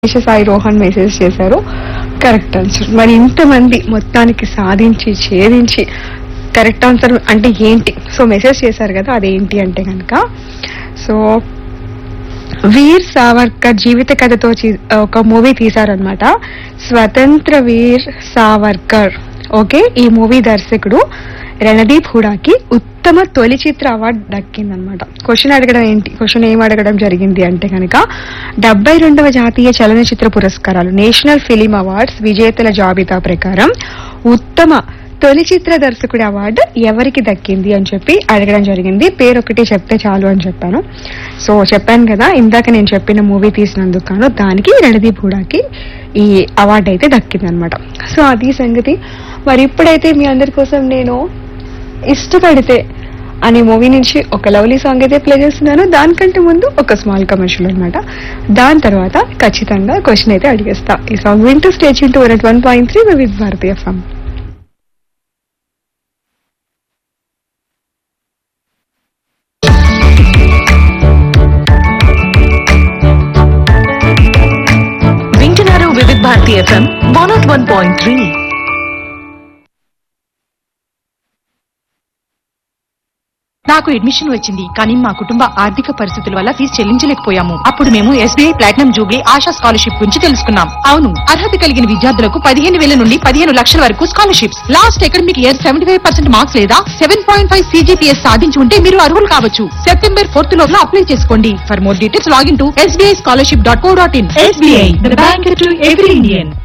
Sai Rohan message చేశారు correct answer మరి ఇంతమంది మొత్తానికి సాధించి ఛేదించి కరెక్ట్ ఆన్సర్ అంటే ఏంటి సో మెసేజ్ చేశారు కదా అదేంటి అంటే కనుక సో వీర్ సావర్కర్ జీవిత కథతో చీ- ఒక మూవీ తీశారనమాట స్వతంత్ర వీర్ సావర్కర్ ఓకే ఈ మూవీ దర్శకుడు రణదీప్ హుడాకి ఉత్తమ తొలి చిత్ర అవార్డు దక్కిందనమాట క్వశ్చన్ అడగడం ఏంటి క్వశ్చన్ ఏం అడగడం జరిగింది అంటే కనుక డెబ్బై రెండవ జాతీయ చలనచిత్ర పురస్కారాలు నేషనల్ ఫిలిం అవార్డ్స్ విజేతల జాబితా ప్రకారం ఉత్తమ తొలి చిత్ర దర్శకుడి అవార్డు ఎవరికి దక్కింది అని చెప్పి అడగడం జరిగింది పేరు ఒకటి చెప్తే చాలు అని చెప్పాను సో చెప్పాను కదా ఇందాక నేను చెప్పిన మూవీ తీసినందుకు గాను దానికి రణదీప్ హుడాకి ఈ అవార్డు అయితే దక్కిందనమాట సో అది సంగతి మరి ఇప్పుడైతే మీ అందరి కోసం నేను ఇష్టపడితే అనే మూవీ నుంచి ఒక లవ్లీ సాంగ్ అయితే ప్లే చేస్తున్నాను దానికంటే ముందు ఒక స్మాల్ కమర్షియల్ అన్నమాట దాని తర్వాత ఖచ్చితంగా క్వశ్చన్ అయితే అడిగేస్తా ఈ సాంగ్ వింటూ stage into one point three with భారతీయ ఫమ్ వింటున్నారు Vividh Bharati FM one nought one point three నాకు అడ్మిషన్ వచ్చింది కానీ మా కుటుంబ ఆర్థిక పరిస్థితుల వల్ల ఫీజు చెల్లించలేకపోయాము అప్పుడు మేము SBI platinum jubilee Asha scholarship గురించి తెలుసుకున్నాం అవును అర్హత కలిగిన విద్యార్థులకు పదిహేను వేల నుండి పదిహేను లక్షల వరకు scholarships last academic year seventy five percent marks లేదా సెవెన్ పాయింట్ ఫైవ్ సీజీపీఎస్ సాధించి ఉంటే మీరు అర్హులు కావచ్చు సెప్టెంబర్ ఫోర్త్ లోపల అప్లై చేసుకోండి for more details login to SBI scholarship dot co dot in SBI bank to every Indian